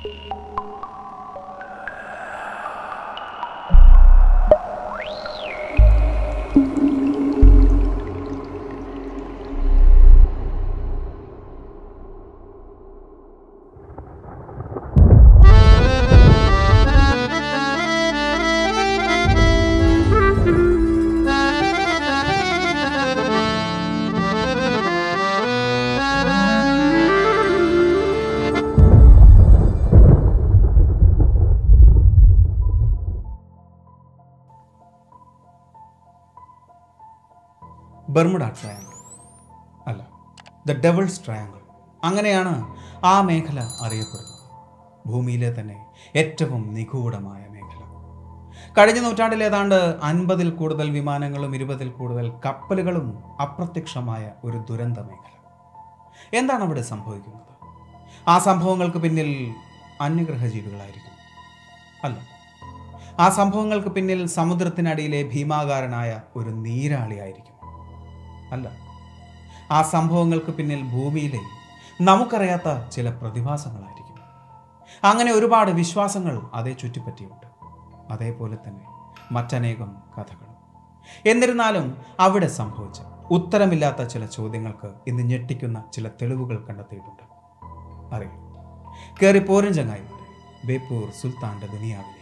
Bermuda triangle അല്ല the devil's triangle അങ്ങനെയാണ് ആ മേഖല അറിയപ്പെടുന്നത് ഭൂമിയിലെ തന്നെ ഏറ്റവും നിഗൂഢമായ മേഖല കഴിഞ്ഞ നൂറ്റാണ്ടിൽ ഏതാണ്ട് അൻപതിൽ കൂടുതൽ വിമാനങ്ങളും ഇരുപതിൽ കൂടുതൽ കപ്പലുകളും അപ്രത്യക്ഷമായ ഒരു ദുരന്ത മേഖല എന്താണ് അവിടെ സംഭവിക്കുന്നത് ആ സംഭവങ്ങൾക്ക് പിന്നിൽ അന്യഗ്രഹ ജീവികളായിരിക്കും അല്ല ആ സംഭവങ്ങൾക്ക് പിന്നിൽ സമുദ്രത്തിനടിയിലെ ഭീമാകാരനായ ഒരു നീരാളിയായിരിക്കും അല്ല ആ സംഭവങ്ങൾക്ക് പിന്നിൽ ഭൂമിയിലെ നമുക്കറിയാത്ത ചില പ്രതിഭാസങ്ങളായിരിക്കും അങ്ങനെ ഒരുപാട് വിശ്വാസങ്ങൾ അതേ ചുറ്റിപ്പറ്റിയുണ്ട് അതേപോലെ തന്നെ മറ്റനേകം കഥകളും എന്നിരുന്നാലും അവിടെ സംഭവിച്ച ഉത്തരമില്ലാത്ത ചില ചോദ്യങ്ങൾക്ക് ഇന്ന് ഞെട്ടിക്കുന്ന ചില തെളിവുകൾ കണ്ടെത്തിയിട്ടുണ്ട് അറിയാം കയറി പോരും ചങ്ങായി ബേപ്പൂർ സുൽത്താന്റെ ദുനിയാവിലേക്ക്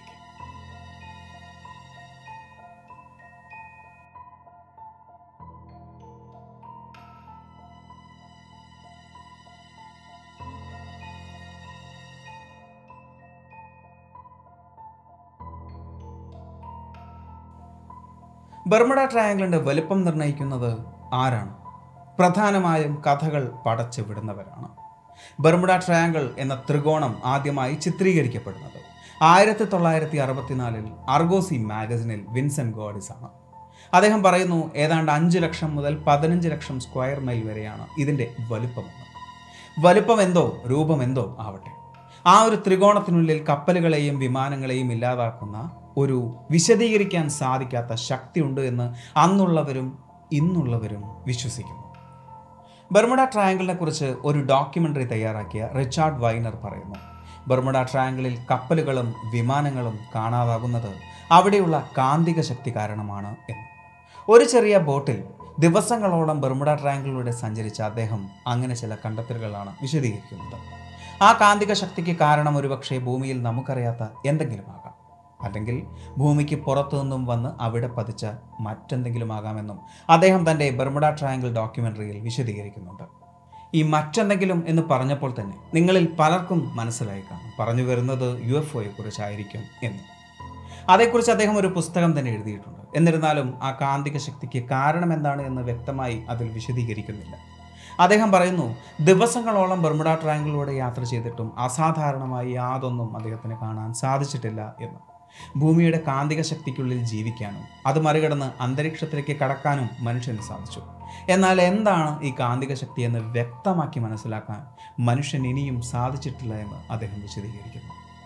ബർമുഡ ട്രയാങ്കിളിന്റെ വലുപ്പം നിർണ്ണയിക്കുന്നത് ആരാണ് പ്രധാനമായും കഥകൾ പടച്ചു വിടുന്നവരാണ് ബർമുഡ ട്രയാങ്കിൾ എന്ന ത്രികോണം ആദ്യമായി ചിത്രീകരിക്കപ്പെടുന്നത് ആയിരത്തി തൊള്ളായിരത്തി അറുപത്തിനാലിൽ അർഗോസി മാഗസിനിൽ വിൻസെന്റ് ഗോഡിസ് ആണ് അദ്ദേഹം പറയുന്നു ഏതാണ്ട് അഞ്ച് ലക്ഷം മുതൽ പതിനഞ്ച് ലക്ഷം സ്ക്വയർ മൈൽ വരെയാണ് ഇതിൻ്റെ വലുപ്പമെന്ന് വലുപ്പം എന്തോ രൂപം എന്തോ ആവട്ടെ ആ ഒരു ത്രികോണത്തിനുള്ളിൽ കപ്പലുകളെയും വിമാനങ്ങളെയും ഇല്ലാതാക്കുന്ന ഒരു വിശദീകരിക്കാൻ സാധിക്കാത്ത ശക്തിയുണ്ട് എന്ന് അന്നുള്ളവരും ഇന്നുള്ളവരും വിശ്വസിക്കുന്നു ബർമുഡ ട്രയാങ്കിളിനെ കുറിച്ച് ഒരു ഡോക്യുമെൻ്ററി തയ്യാറാക്കിയ റിച്ചാർഡ് വൈനർ പറയുന്നു ബർമുഡ ട്രയാങ്കിളിൽ കപ്പലുകളും വിമാനങ്ങളും കാണാതാകുന്നത് അവിടെയുള്ള കാന്തിക ശക്തി കാരണമാണ് എന്ന് ഒരു ചെറിയ ബോട്ടിൽ ദിവസങ്ങളോളം ബർമുഡ ട്രയാങ്കിളിലൂടെ സഞ്ചരിച്ച അദ്ദേഹം അങ്ങനെ ചില കണ്ടെത്തലുകളാണ് വിശദീകരിക്കുന്നത് ആ കാന്തിക ശക്തിക്ക് കാരണം ഒരുപക്ഷെ ഭൂമിയിൽ നമുക്കറിയാത്ത എന്തെങ്കിലും ആകാം അല്ലെങ്കിൽ ഭൂമിക്ക് പുറത്തു നിന്നും വന്ന് അവിടെ പതിച്ച മറ്റെന്തെങ്കിലും ആകാമെന്നും അദ്ദേഹം തൻ്റെ ബർമുഡ ട്രയാങ്കിൾ ഡോക്യുമെൻ്ററിയിൽ വിശദീകരിക്കുന്നുണ്ട് ഈ മറ്റെന്തെങ്കിലും എന്ന് പറഞ്ഞപ്പോൾ തന്നെ നിങ്ങളിൽ പലർക്കും മനസ്സിലായി കാണും പറഞ്ഞു വരുന്നത് യു എഫ് ഒയെ കുറിച്ചായിരിക്കും എന്ന് അതേക്കുറിച്ച് അദ്ദേഹം ഒരു പുസ്തകം തന്നെ എഴുതിയിട്ടുണ്ട് എന്നിരുന്നാലും ആ കാന്തിക ശക്തിക്ക് കാരണം എന്താണ് എന്ന് വ്യക്തമായി അതിൽ വിശദീകരിക്കുന്നില്ല അദ്ദേഹം പറയുന്നു ദിവസങ്ങളോളം ബർമുഡ ട്രയാങ്കിളിലൂടെ യാത്ര ചെയ്തിട്ടും അസാധാരണമായി യാതൊന്നും അദ്ദേഹത്തിന് കാണാൻ സാധിച്ചിട്ടില്ല എന്ന് ഭൂമിയുടെ കാന്തിക ശക്തിക്കുള്ളിൽ ജീവിക്കാനും അത് മറികടന്ന് അന്തരീക്ഷത്തിലേക്ക് കടക്കാനും മനുഷ്യന് സാധിച്ചു എന്നാൽ എന്താണ് ഈ കാന്തിക ശക്തി എന്ന് വ്യക്തമാക്കി മനസ്സിലാക്കാൻ മനുഷ്യൻ ഇനിയും സാധിച്ചിട്ടില്ല എന്ന് അദ്ദേഹം വിശദീകരിക്കുന്നു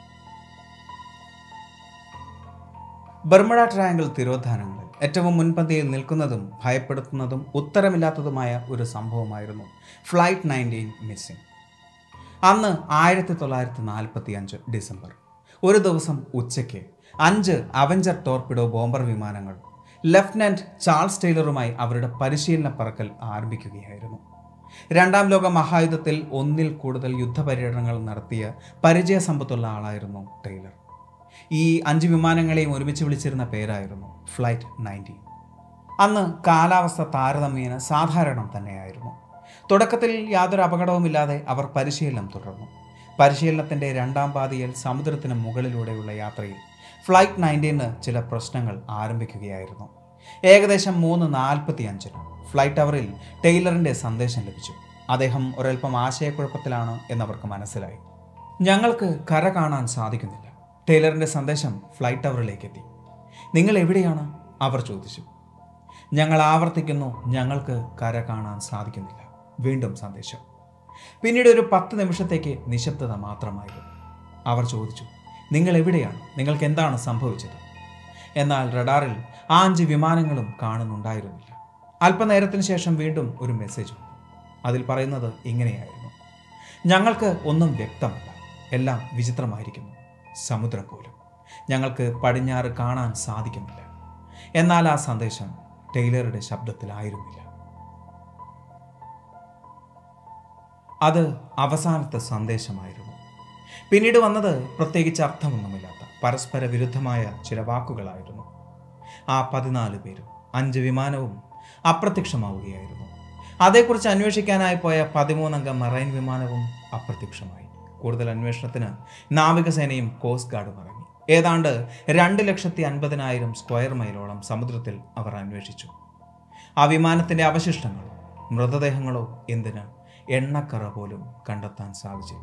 ബർമുഡ ട്രയാങ്കിൾ തിരോധാനങ്ങളിൽ ഏറ്റവും മുൻപന്തിയിൽ നിൽക്കുന്നതും ഭയപ്പെടുത്തുന്നതും ഉത്തരമില്ലാത്തതുമായ ഒരു സംഭവമായിരുന്നു ഫ്ലൈറ്റ് നയൻറ്റീൻ മിസ്സിംഗ് അന്ന് ആയിരത്തി തൊള്ളായിരത്തി നാൽപ്പത്തി അഞ്ച് ഡിസംബർ ഒരു ദിവസം ഉച്ചയ്ക്ക് അഞ്ച് അവഞ്ചർ ടോർപിഡോ ബോംബർ വിമാനങ്ങൾ ലഫ്റ്റനന്റ് ചാൾസ് ടൈലറുമായി അവരുടെ പരിശീലന പറക്കൽ ആരംഭിക്കുകയായിരുന്നു രണ്ടാം ലോക മഹായുദ്ധത്തിൽ ഒന്നിൽ കൂടുതൽ യുദ്ധപര്യടനങ്ങൾ നടത്തിയ പരിചയസമ്പത്തുള്ള ആളായിരുന്നു ടൈലർ ഈ അഞ്ച് വിമാനങ്ങളെയും ഒരുമിച്ച് വിളിച്ചിരുന്ന പേരായിരുന്നു ഫ്ലൈറ്റ് നയൻറ്റീൻ അന്ന് കാലാവസ്ഥ താരതമ്യേന സാധാരണം തന്നെയായിരുന്നു തുടക്കത്തിൽ യാതൊരു അപകടവുമില്ലാതെ അവർ പരിശീലനം തുടർന്നു പരിശീലനത്തിൻ്റെ രണ്ടാം പാതിയിൽ സമുദ്രത്തിന് മുകളിലൂടെയുള്ള യാത്രയിൽ ഫ്ലൈറ്റ് നയൻറ്റീന് ചില പ്രശ്നങ്ങൾ ആരംഭിക്കുകയായിരുന്നു ഏകദേശം മൂന്ന് നാൽപ്പത്തി അഞ്ചിന് ഫ്ലൈറ്റ് ടവറിൽ ടൈലറിൻ്റെ സന്ദേശം ലഭിച്ചു അദ്ദേഹം ഒരൽപ്പം ആശയക്കുഴപ്പത്തിലാണ് എന്നവർക്ക് മനസ്സിലായി ഞങ്ങൾക്ക് കര കാണാൻ സാധിക്കുന്നില്ല ടൈലറിൻ്റെ സന്ദേശം ഫ്ലൈറ്റ് ടവറിലേക്ക് എത്തി നിങ്ങൾ എവിടെയാണ് അവർ ചോദിച്ചു ഞങ്ങൾ ആവർത്തിക്കുന്നു ഞങ്ങൾക്ക് കര കാണാൻ സാധിക്കുന്നില്ല വീണ്ടും സന്ദേശം പിന്നീട് ഒരു പത്ത് നിമിഷത്തേക്ക് നിശബ്ദത മാത്രമായിരുന്നു അവർ ചോദിച്ചു നിങ്ങൾ എവിടെയാണ് നിങ്ങൾക്ക് എന്താണ് സംഭവിച്ചത് എന്നാൽ റഡാറിൽ ആ അഞ്ച് വിമാനങ്ങളും കാണുന്നുണ്ടായിരുന്നില്ല അല്പനേരത്തിന് ശേഷം വീണ്ടും ഒരു മെസ്സേജ് വന്നു അതിൽ പറയുന്നത് ഇങ്ങനെയായിരുന്നു ഞങ്ങൾക്ക് ഒന്നും വ്യക്തമല്ല എല്ലാം വിചിത്രമായിരിക്കുന്നു സമുദ്രം പോലും ഞങ്ങൾക്ക് പടിഞ്ഞാറ് കാണാൻ സാധിക്കുന്നില്ല എന്നാൽ ആ സന്ദേശം ടൈലറുടെ ശബ്ദത്തിലായിരുന്നില്ല അത് അവസാനത്തെ സന്ദേശമായിരുന്നു പിന്നീട് വന്നത് പ്രത്യേകിച്ച് അർത്ഥമൊന്നുമില്ലാത്ത പരസ്പര വിരുദ്ധമായ ചില വാക്കുകളായിരുന്നു ആ പതിനാല് പേരും അഞ്ച് വിമാനവും അപ്രത്യക്ഷമാവുകയായിരുന്നു അതേക്കുറിച്ച് അന്വേഷിക്കാനായി പോയ പതിമൂന്നംഗ മറൈൻ വിമാനവും അപ്രത്യക്ഷമായി കൂടുതൽ അന്വേഷണത്തിന് നാവികസേനയും കോസ്റ്റ് ഗാർഡും ഇറങ്ങി ഏതാണ്ട് രണ്ട് ലക്ഷത്തി അൻപതിനായിരം സ്ക്വയർ മൈലോളം സമുദ്രത്തിൽ അവർ അന്വേഷിച്ചു ആ വിമാനത്തിൻ്റെ അവശിഷ്ടങ്ങളോ മൃതദേഹങ്ങളോ എന്തിന് എണ്ണക്കറ പോലും കണ്ടെത്താൻ സാധിച്ചില്ല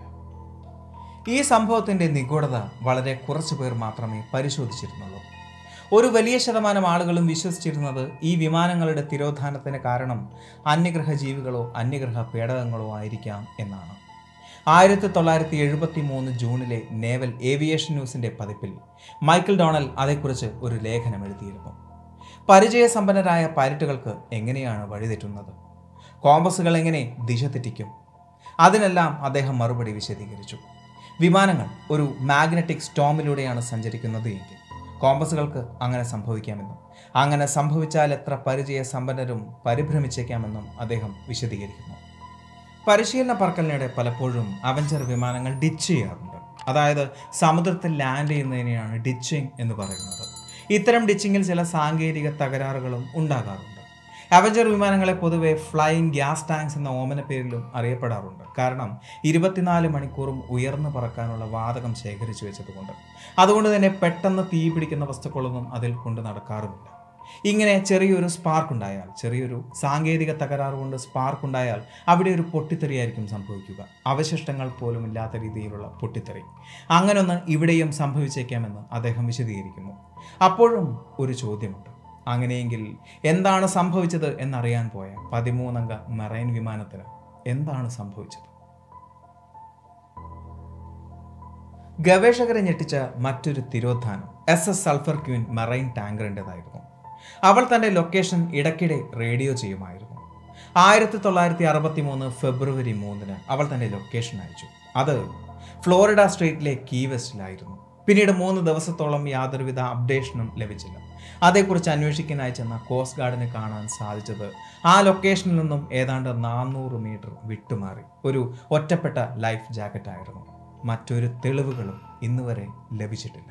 ഈ സംഭവത്തിൻ്റെ നിഗൂഢത വളരെ കുറച്ചു പേർ മാത്രമേ പരിശോധിച്ചിരുന്നുള്ളൂ ഒരു വലിയ ശതമാനം ആളുകളും വിശ്വസിച്ചിരുന്നത് ഈ വിമാനങ്ങളുടെ തിരോധാനത്തിന് കാരണം അന്യഗ്രഹ ജീവികളോ അന്യഗ്രഹ പേടകങ്ങളോ ആയിരിക്കാം എന്നാണ് ആയിരത്തി തൊള്ളായിരത്തി എഴുപത്തി മൂന്ന് ജൂണിലെ നേവൽ ഏവിയേഷൻ ന്യൂസിൻ്റെ പതിപ്പിൽ മൈക്കിൾ ഡോണൽ അതേക്കുറിച്ച് ഒരു ലേഖനം എഴുതിയിരുന്നു പരിചയസമ്പന്നരായ പൈലറ്റുകൾക്ക് എങ്ങനെയാണ് വഴിതെറ്റുന്നത് കോമ്പസുകൾ എങ്ങനെ ദിശ തെറ്റിക്കും അതിനെല്ലാം അദ്ദേഹം മറുപടി വിശദീകരിച്ചു വിമാനങ്ങൾ ഒരു മാഗ്നറ്റിക് സ്റ്റോമിലൂടെയാണ് സഞ്ചരിക്കുന്നത് എങ്കിൽ കോമ്പസുകൾക്ക് അങ്ങനെ സംഭവിക്കാമെന്നും അങ്ങനെ സംഭവിച്ചാൽ എത്ര പരിചയ സമ്പന്നരും പരിഭ്രമിച്ചേക്കാമെന്നും അദ്ദേഹം വിശദീകരിക്കുന്നു പരിശീലന പറക്കലിനിടെ പലപ്പോഴും അവഞ്ചർ വിമാനങ്ങൾ ഡിച്ച് ചെയ്യാറുണ്ട് അതായത് സമുദ്രത്തിൽ ലാൻഡ് ചെയ്യുന്നതിനെയാണ് ഡിച്ചിങ് എന്ന് പറയുന്നത് ഇത്തരം ഡിച്ചിങ്ങിൽ ചില സാങ്കേതിക തകരാറുകളും ഉണ്ടാകാറുണ്ട് അവഞ്ചർ വിമാനങ്ങളെ പൊതുവെ ഫ്ലൈയിങ് ഗ്യാസ് ടാങ്ക്സ് എന്ന ഓമന പേരിലും അറിയപ്പെടാറുണ്ട് കാരണം ഇരുപത്തിനാല് മണിക്കൂറും ഉയർന്നു പറക്കാനുള്ള വാതകം ശേഖരിച്ചു വെച്ചതുകൊണ്ട് അതുകൊണ്ട് തന്നെ പെട്ടെന്ന് തീ പിടിക്കുന്ന വസ്തുക്കളൊന്നും അതിൽ കൊണ്ട് നടക്കാറുമില്ല ഇങ്ങനെ ചെറിയൊരു സ്പാർക്ക് ഉണ്ടായാൽ ചെറിയൊരു സാങ്കേതിക തകരാറ് കൊണ്ട് സ്പാർക്ക് ഉണ്ടായാൽ അവിടെ ഒരു പൊട്ടിത്തെറിയായിരിക്കും സംഭവിക്കുക അവശിഷ്ടങ്ങൾ പോലും ഇല്ലാത്ത രീതിയിലുള്ള പൊട്ടിത്തെറി അങ്ങനൊന്ന് ഇവിടെയും സംഭവിച്ചേക്കാമെന്ന് അദ്ദേഹം വിശദീകരിക്കുന്നു അപ്പോഴും ഒരു ചോദ്യമുണ്ട് അങ്ങനെയെങ്കിൽ എന്താണ് സംഭവിച്ചത് എന്നറിയാൻ പോയ പതിമൂന്നംഗ മറൈൻ വിമാനത്തിന് എന്താണ് സംഭവിച്ചത് ഗവേഷകരെ ഞെട്ടിച്ച മറ്റൊരു തിരോധാനം S S sulphur queen marine ടാങ്കറിൻ്റെതായിരുന്നു അവൾ തൻ്റെ ലൊക്കേഷൻ ഇടയ്ക്കിടെ റേഡിയോ ചെയ്യുമായിരുന്നു ആയിരത്തി തൊള്ളായിരത്തി അറുപത്തി മൂന്ന് ഫെബ്രുവരി മൂന്നിന് അവൾ തൻ്റെ ലൊക്കേഷൻ അയച്ചു അത് ഫ്ലോറിഡ സ്ട്രീറ്റിലെ കീ വെസ്റ്റിലായിരുന്നു പിന്നീട് മൂന്ന് ദിവസത്തോളം യാതൊരുവിധ അപ്ഡേഷനും ലഭിച്ചില്ല അതേക്കുറിച്ച് അന്വേഷിക്കാനായി ചെന്ന കോസ്റ്റ് ഗാർഡിന് കാണാൻ സാധിച്ചത് ആ ലൊക്കേഷനിൽ നിന്നും ഏതാണ്ട് നാനൂറ് മീറ്റർ വിട്ടുമാറി ഒരു ഒറ്റപ്പെട്ട ലൈഫ് ജാക്കറ്റ് ആയിരുന്നു മറ്റൊരു തെളിവുകളും ഇന്നുവരെ ലഭിച്ചിട്ടില്ല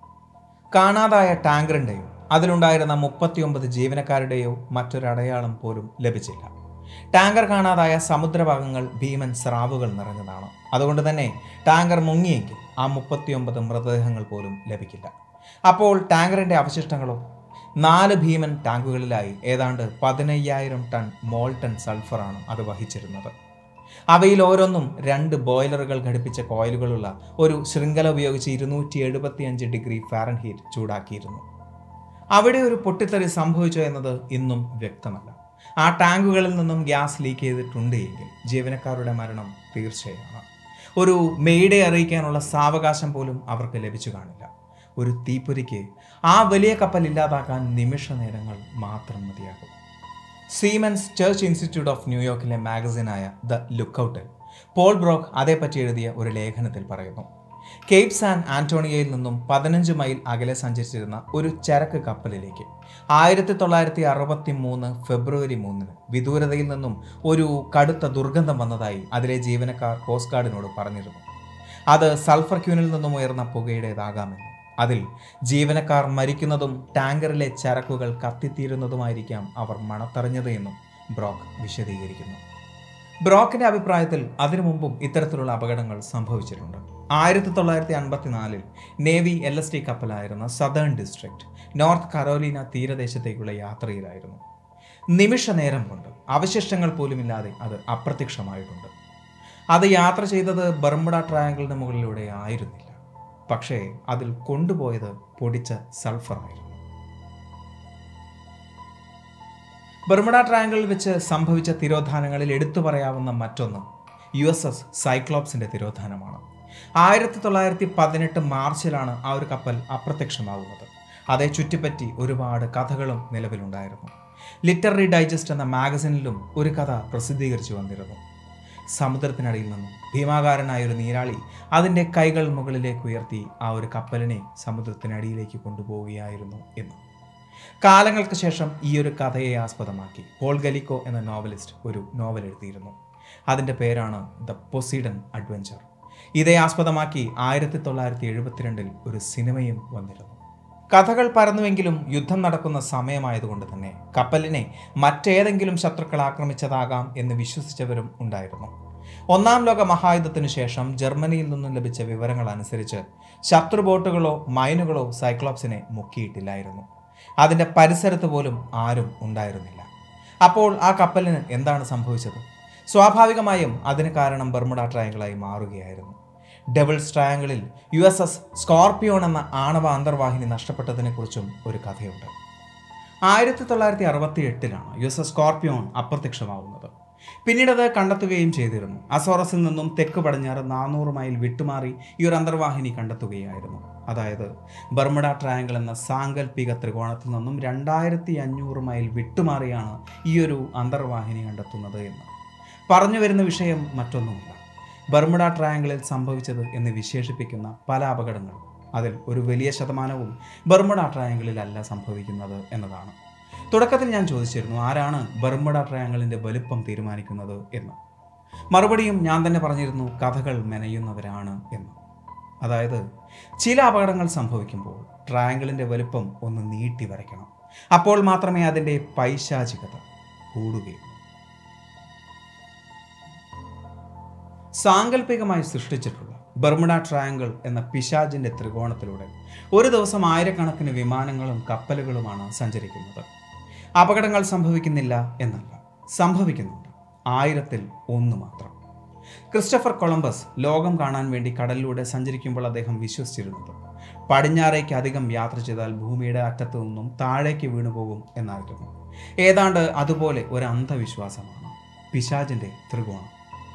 കാണാതായ ടാങ്കറിൻ്റെയോ അതിലുണ്ടായിരുന്ന മുപ്പത്തിയൊമ്പത് ജീവനക്കാരുടെയോ മറ്റൊരു അടയാളം പോലും ലഭിച്ചില്ല ടാങ്കർ കാണാതായ സമുദ്രഭാഗങ്ങൾ ഭീമൻ സ്രാവുകൾ നിറഞ്ഞതാണ് അതുകൊണ്ട് തന്നെ ടാങ്കർ മുങ്ങിയെങ്കിൽ ആ മുപ്പത്തിയൊമ്പത് മൃതദേഹങ്ങൾ പോലും ലഭിക്കില്ല അപ്പോൾ ടാങ്കറിൻ്റെ അവശിഷ്ടങ്ങളോ നാല് ഭീമൻ ടാങ്കുകളിലായി ഏതാണ്ട് പതിനയ്യായിരം ടൺ മോൾട്ടൺ സൾഫറാണ് അത് വഹിച്ചിരുന്നത് അവയിൽ ഓരോന്നും രണ്ട് ബോയിലറുകൾ ഘടിപ്പിച്ച കോയിലുകളുള്ള ഒരു ശൃംഖല ഉപയോഗിച്ച് ഇരുന്നൂറ്റി എഴുപത്തിയഞ്ച് ഡിഗ്രി ഫാരൻഹീറ്റ് ചൂടാക്കിയിരുന്നു അവിടെ ഒരു പൊട്ടിത്തെറി സംഭവിച്ചോ എന്നത് ഇന്നും വ്യക്തമല്ല ആ ടാങ്കുകളിൽ നിന്നും ഗ്യാസ് ലീക്ക് ചെയ്തിട്ടുണ്ട് എങ്കിൽ ജീവനക്കാരുടെ മരണം തീർച്ചയാണ് ഒരു മെയ്ഡെ അറിയിക്കാനുള്ള സാവകാശം പോലും അവർക്ക് ലഭിച്ചു കാണില്ല ഒരു തീപ്പൊരിക്ക് ആ വലിയ കപ്പൽ ഇല്ലാതാക്കാൻ നിമിഷ നേരങ്ങൾ മാത്രം മതിയാകും സീമൻസ് ചർച്ച് ഇൻസ്റ്റിറ്റ്യൂട്ട് ഓഫ് ന്യൂയോർക്കിലെ മാഗസിനായ ദ ലുക്കൌട്ടിൽ പോൾ ബ്രോക്ക് അതേപ്പറ്റി എഴുതിയ ഒരു ലേഖനത്തിൽ പറയുന്നു കേപ്പ് സാൻ ആന്റോണിയയിൽ നിന്നും പതിനഞ്ച് മൈൽ അകലെ സഞ്ചരിച്ചിരുന്ന ഒരു ചരക്ക് കപ്പലിലേക്ക് ആയിരത്തി തൊള്ളായിരത്തി അറുപത്തി മൂന്ന് ഫെബ്രുവരി മൂന്നിന് വിദൂരതയിൽ നിന്നും ഒരു കടുത്ത ദുർഗന്ധം വന്നതായി അതിലെ ജീവനക്കാർ കോസ്റ്റ് ഗാർഡിനോട് പറഞ്ഞിരുന്നു അത് സൾഫർ ക്യൂനിൽ നിന്നും ഉയർന്ന പുകയുടേതാകാമെന്നും അതിൽ ജീവനക്കാർ മരിക്കുന്നതും ടാങ്കറിലെ ചരക്കുകൾ കത്തിത്തീരുന്നതുമായിരിക്കാം അവർ മണത്തറിഞ്ഞത് എന്നും ബ്രോക്ക് വിശദീകരിക്കുന്നു ബ്രോക്കിന്റെ അഭിപ്രായത്തിൽ അതിനു മുമ്പും ഇത്തരത്തിലുള്ള അപകടങ്ങൾ സംഭവിച്ചിട്ടുണ്ട് ആയിരത്തി തൊള്ളായിരത്തി അൻപത്തിനാലിൽ നേവി എൽ എസ് ടി കപ്പലായിരുന്ന സദേൺ ഡിസ്ട്രിക്ട് നോർത്ത് കരോലീന തീരദേശത്തേക്കുള്ള യാത്രയിലായിരുന്നു നിമിഷ നേരം കൊണ്ട് അവശിഷ്ടങ്ങൾ പോലുമില്ലാതെ അത് അപ്രത്യക്ഷമായിട്ടുണ്ട് അത് യാത്ര ചെയ്തത് ബർമുഡ ട്രയാങ്കിളിന് മുകളിലൂടെ ആയിരുന്നില്ല പക്ഷേ അതിൽ കൊണ്ടുപോയത് പൊടിച്ച സൾഫർ ആയിരുന്നു ബർമുഡ ട്രയാങ്കിളിൽ വെച്ച് സംഭവിച്ച തിരോധാനങ്ങളിൽ എടുത്തു പറയാവുന്ന മറ്റൊന്ന് യു എസ് എസ് സൈക്ലോപ്സിന്റെ തിരോധാനമാണ് ആയിരത്തി തൊള്ളായിരത്തി പതിനെട്ട് മാർച്ചിലാണ് ആ ഒരു കപ്പൽ അപ്രത്യക്ഷമാകുന്നത് അതേ ചുറ്റിപ്പറ്റി ഒരുപാട് കഥകളും നിലവിലുണ്ടായിരുന്നു ലിറ്റററി ഡൈജസ്റ്റ് എന്ന മാഗസിനിലും ഒരു കഥ പ്രസിദ്ധീകരിച്ചു വന്നിരുന്നു സമുദ്രത്തിനടിയിൽ നിന്നും ഭീമാകാരനായ ഒരു നീരാളി അതിൻ്റെ കൈകൾ മുകളിലേക്ക് ഉയർത്തി ആ ഒരു കപ്പലിനെ സമുദ്രത്തിനടിയിലേക്ക് കൊണ്ടുപോവുകയായിരുന്നു എന്ന് കാലങ്ങൾക്ക് ശേഷം ഈ ഒരു കഥയെ ആസ്പദമാക്കി പോൾ ഗലിക്കോ എന്ന നോവലിസ്റ്റ് ഒരു നോവൽ എഴുതിയിരുന്നു അതിൻ്റെ പേരാണ് ദ പൊസീഡൻ അഡ്വഞ്ചർ ഇതേ ആസ്പദമാക്കി ആയിരത്തി തൊള്ളായിരത്തി എഴുപത്തിരണ്ടിൽ ഒരു സിനിമയും വന്നിരുന്നു കഥകൾ പരന്നുവെങ്കിലും യുദ്ധം നടക്കുന്ന സമയമായതുകൊണ്ട് തന്നെ കപ്പലിനെ മറ്റേതെങ്കിലും ശത്രുക്കൾ ആക്രമിച്ചതാകാം എന്ന് വിശ്വസിച്ചവരും ഉണ്ടായിരുന്നു ഒന്നാം ലോക മഹായുദ്ധത്തിനു ശേഷം ജർമ്മനിയിൽ നിന്നും ലഭിച്ച വിവരങ്ങൾ അനുസരിച്ച് ശത്രു ബോട്ടുകളോ മൈനുകളോ സൈക്ലോപ്സിനെ മുക്കിയിട്ടില്ലായിരുന്നു അതിൻ്റെ പരിസരത്ത് പോലും ആരും ഉണ്ടായിരുന്നില്ല അപ്പോൾ ആ കപ്പലിന് എന്താണ് സംഭവിച്ചത് സ്വാഭാവികമായും അതിന് കാരണം ബർമുഡ ട്രയാങ്കിളായി മാറുകയായിരുന്നു ഡബിൾസ് ട്രയാങ്കിളിൽ യു എസ് എസ് സ്കോർപിയോൺ എന്ന ആണവ അന്തർവാഹിനി നഷ്ടപ്പെട്ടതിനെക്കുറിച്ചും ഒരു കഥയുണ്ട് ആയിരത്തി തൊള്ളായിരത്തി അറുപത്തി എട്ടിലാണ് യു എസ് എസ് സ്കോർപിയോൺ അപ്രത്യക്ഷമാവുന്നത് പിന്നീട് അത് കണ്ടെത്തുകയും ചെയ്തിരുന്നു അസോറസിൽ നിന്നും തെക്ക് പടിഞ്ഞാറ് നാനൂറ് മൈൽ വിട്ടുമാറി ഈ ഒരു അന്തർവാഹിനി കണ്ടെത്തുകയായിരുന്നു അതായത് ബർമുഡ ട്രയാങ്കിൾ എന്ന സാങ്കല്പിക ത്രികോണത്തിൽ നിന്നും രണ്ടായിരത്തി അഞ്ഞൂറ് മൈൽ വിട്ടുമാറിയാണ് ഈ ഒരു അന്തർവാഹിനി കണ്ടെത്തുന്നത് എന്ന് പറഞ്ഞു വരുന്ന വിഷയം മറ്റൊന്നുമില്ല ബർമുഡ ട്രയാങ്കിളിൽ സംഭവിച്ചത് എന്ന് വിശേഷിപ്പിക്കുന്ന പല അപകടങ്ങളും അതിൽ ഒരു വലിയ ശതമാനവും ബർമുഡ ട്രയാങ്കിളിലല്ല സംഭവിക്കുന്നത് എന്നതാണ് തുടക്കത്തിൽ ഞാൻ ചോദിച്ചിരുന്നു ആരാണ് ബർമുഡ ട്രയാങ്കിളിൻ്റെ വലുപ്പം തീരുമാനിക്കുന്നത് എന്ന് മറുപടിയും ഞാൻ തന്നെ പറഞ്ഞിരുന്നു കഥകൾ മെനയുന്നവരാണ് എന്ന് അതായത് ചില അപകടങ്ങൾ സംഭവിക്കുമ്പോൾ ട്രയാങ്കിളിൻ്റെ വലുപ്പം ഒന്ന് നീട്ടി വരയ്ക്കണം അപ്പോൾ മാത്രമേ അതിൻ്റെ പൈശാചികത കൂടുകയുള്ളൂ സാങ്കല്പികമായി സൃഷ്ടിച്ചിട്ടുള്ള ബർമുഡ ട്രയാങ്കിൾ എന്ന പിശാജിന്റെ ത്രികോണത്തിലൂടെ ഒരു ദിവസം ആയിരക്കണക്കിന് വിമാനങ്ങളും കപ്പലുകളുമാണ് സഞ്ചരിക്കുന്നത് അപകടങ്ങൾ സംഭവിക്കുന്നില്ല എന്നല്ല സംഭവിക്കുന്നുണ്ട് ആയിരത്തിൽ ഒന്ന് മാത്രം ക്രിസ്റ്റഫർ കൊളംബസ് ലോകം കാണാൻ വേണ്ടി കടലിലൂടെ സഞ്ചരിക്കുമ്പോൾ അദ്ദേഹം വിശ്വസിച്ചിരുന്നത് പടിഞ്ഞാറേക്ക് അധികം യാത്ര ചെയ്താൽ ഭൂമിയുടെ അറ്റത്തു നിന്നും താഴേക്ക് വീണുപോകും എന്നായിരുന്നു ഏതാണ്ട് അതുപോലെ ഒരു അന്ധവിശ്വാസമാണ് പിശാജിന്റെ ത്രികോണം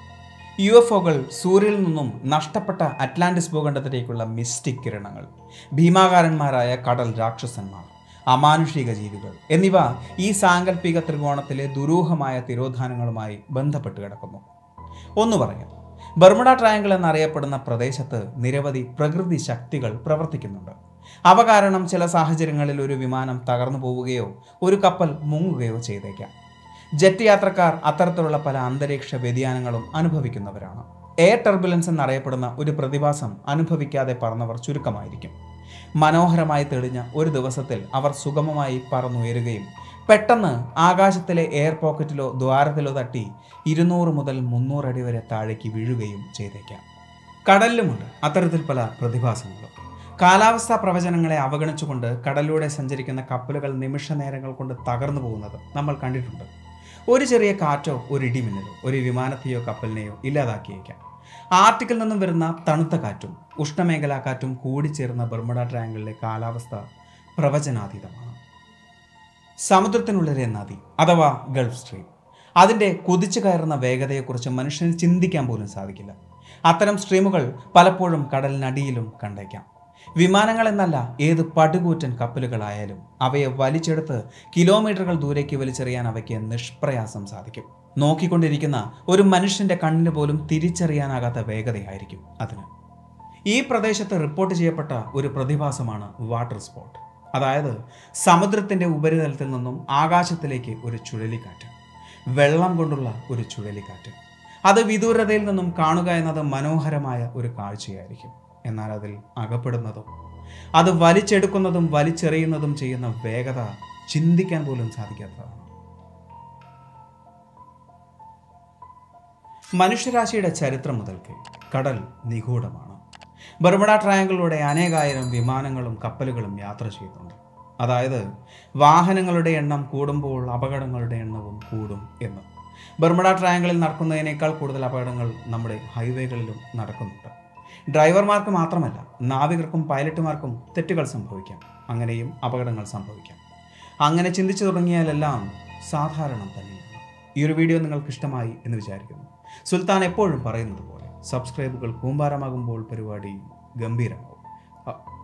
യു എഫ് ഒകൾ സൂര്യനിൽ നിന്നും നഷ്ടപ്പെട്ട അറ്റ്ലാന്റിസ് ഭൂഖണ്ഡത്തിലേക്കുള്ള മിസ്റ്റിക് കിരണങ്ങൾ ഭീമാകാരന്മാരായ കടൽ രാക്ഷസന്മാർ അമാനുഷിക ജീവികൾ എന്നിവ ഈ സാങ്കല്പിക ത്രികോണത്തിലെ ദുരൂഹമായ തിരോധാനങ്ങളുമായി ബന്ധപ്പെട്ട് കിടക്കുന്നു ഒന്ന് പറയാം ബർമുഡ ട്രയാങ്കിൾ എന്നറിയപ്പെടുന്ന പ്രദേശത്ത് നിരവധി പ്രകൃതി ശക്തികൾ പ്രവർത്തിക്കുന്നുണ്ട് അവ കാരണം ചില സാഹചര്യങ്ങളിൽ ഒരു വിമാനം തകർന്നു പോവുകയോ ഒരു കപ്പൽ മുങ്ങുകയോ ചെയ്തേക്കാം ജെറ്റ് യാത്രക്കാർ അത്തരത്തിലുള്ള പല അന്തരീക്ഷ വ്യതിയാനങ്ങളും അനുഭവിക്കുന്നവരാണ് എയർ ടർബുലൻസ് എന്നറിയപ്പെടുന്ന ഒരു പ്രതിഭാസം അനുഭവിക്കാതെ പറന്നവർ ചുരുക്കമായിരിക്കും മനോഹരമായി തെളിഞ്ഞ ഒരു ദിവസത്തിൽ അവർ സുഗമമായി പറന്നുയരുകയും പെട്ടെന്ന് ആകാശത്തിലെ എയർ പോക്കറ്റിലോ ദ്വാരത്തിലോ തട്ടി ഇരുന്നൂറ് മുതൽ മുന്നൂറ് അടി വരെ താഴേക്ക് വീഴുകയും ചെയ്തേക്കാം കടലിലുമുണ്ട് അത്തരത്തിൽ പല പ്രതിഭാസങ്ങളും കാലാവസ്ഥാ പ്രവചനങ്ങളെ അവഗണിച്ചുകൊണ്ട് കടലിലൂടെ സഞ്ചരിക്കുന്ന കപ്പലുകൾ നിമിഷ നേരങ്ങൾ കൊണ്ട് തകർന്നു പോകുന്നത് നമ്മൾ കണ്ടിട്ടുണ്ട് ഒരു ചെറിയ കാറ്റോ ഒരു ഇടിമിന്നലോ ഒരു വിമാനത്തെയോ കപ്പലിനെയോ ഇല്ലാതാക്കിയേക്കാം ആർട്ടിക്കിൽ നിന്നും വരുന്ന തണുത്ത കാറ്റും ഉഷ്ണമേഖലാ കാറ്റും കൂടിച്ചേർന്ന ബർമുഡ ട്രയാങ്കിളിലെ കാലാവസ്ഥ പ്രവചനാതീതമാണ് സമുദ്രത്തിനുള്ളിലെ നദി അഥവാ ഗൾഫ് സ്ട്രീം അതിൻ്റെ കുതിച്ചു കയറുന്ന വേഗതയെക്കുറിച്ച് മനുഷ്യന് ചിന്തിക്കാൻ പോലും സാധിക്കില്ല അത്തരം സ്ട്രീമുകൾ പലപ്പോഴും കടലിനടിയിലും കണ്ടേക്കാം വിമാനങ്ങൾ എന്നല്ല ഏത് പടുകൂറ്റൻ കപ്പലുകളായാലും അവയെ വലിച്ചെടുത്ത് കിലോമീറ്ററുകൾ ദൂരേക്ക് വലിച്ചെറിയാൻ അവയ്ക്ക് നിഷ്പ്രയാസം സാധിക്കും നോക്കിക്കൊണ്ടിരിക്കുന്ന ഒരു മനുഷ്യന്റെ കണ്ണിന് പോലും തിരിച്ചറിയാനാകാത്ത വേഗതയായിരിക്കും അതിന് ഈ പ്രദേശത്ത് റിപ്പോർട്ട് ചെയ്യപ്പെട്ട ഒരു പ്രതിഭാസമാണ് വാട്ടർ സ്പോട്ട് അതായത് സമുദ്രത്തിന്റെ ഉപരിതലത്തിൽ നിന്നും ആകാശത്തിലേക്ക് ഒരു ചുഴലിക്കാറ്റ് വെള്ളം കൊണ്ടുള്ള ഒരു ചുഴലിക്കാറ്റ് അത് വിദൂരതയിൽ നിന്നും കാണുക എന്നത് മനോഹരമായ ഒരു കാഴ്ചയായിരിക്കും എന്നാൽ അതിൽ അകപ്പെടുന്നതും അത് വലിച്ചെടുക്കുന്നതും വലിച്ചെറിയുന്നതും ചെയ്യുന്ന വേഗത ചിന്തിക്കാൻ പോലും സാധിക്കാത്തതാണ് മനുഷ്യരാശിയുടെ ചരിത്രം മുതൽക്ക് കടൽ നിഗൂഢമാണ് ബർമുഡ ട്രയാങ്കിളിലൂടെ അനേകായിരം വിമാനങ്ങളും കപ്പലുകളും യാത്ര ചെയ്യുന്നുണ്ട് അതായത് വാഹനങ്ങളുടെ എണ്ണം കൂടുമ്പോൾ അപകടങ്ങളുടെ എണ്ണവും കൂടും എന്ന് ബർമുഡ ട്രയാങ്കിളിൽ നടക്കുന്നതിനേക്കാൾ കൂടുതൽ അപകടങ്ങൾ നമ്മുടെ ഹൈവേകളിലും നടക്കുന്നുണ്ട് ഡ്രൈവർമാർക്ക് മാത്രമല്ല നാവികർക്കും പൈലറ്റുമാർക്കും തെറ്റുകൾ സംഭവിക്കാം അങ്ങനെയും അപകടങ്ങൾ സംഭവിക്കാം അങ്ങനെ ചിന്തിച്ചു തുടങ്ങിയാലെല്ലാം സാധാരണം തന്നെയാണ് ഈ ഒരു വീഡിയോ നിങ്ങൾക്ക് ഇഷ്ടമായി എന്ന് വിചാരിക്കുന്നു സുൽത്താൻ എപ്പോഴും പറയുന്നത് പോലെ സബ്സ്ക്രൈബുകൾ കൂമ്പാരമാകുമ്പോൾ പരിപാടി ഗംഭീരമാവും അ-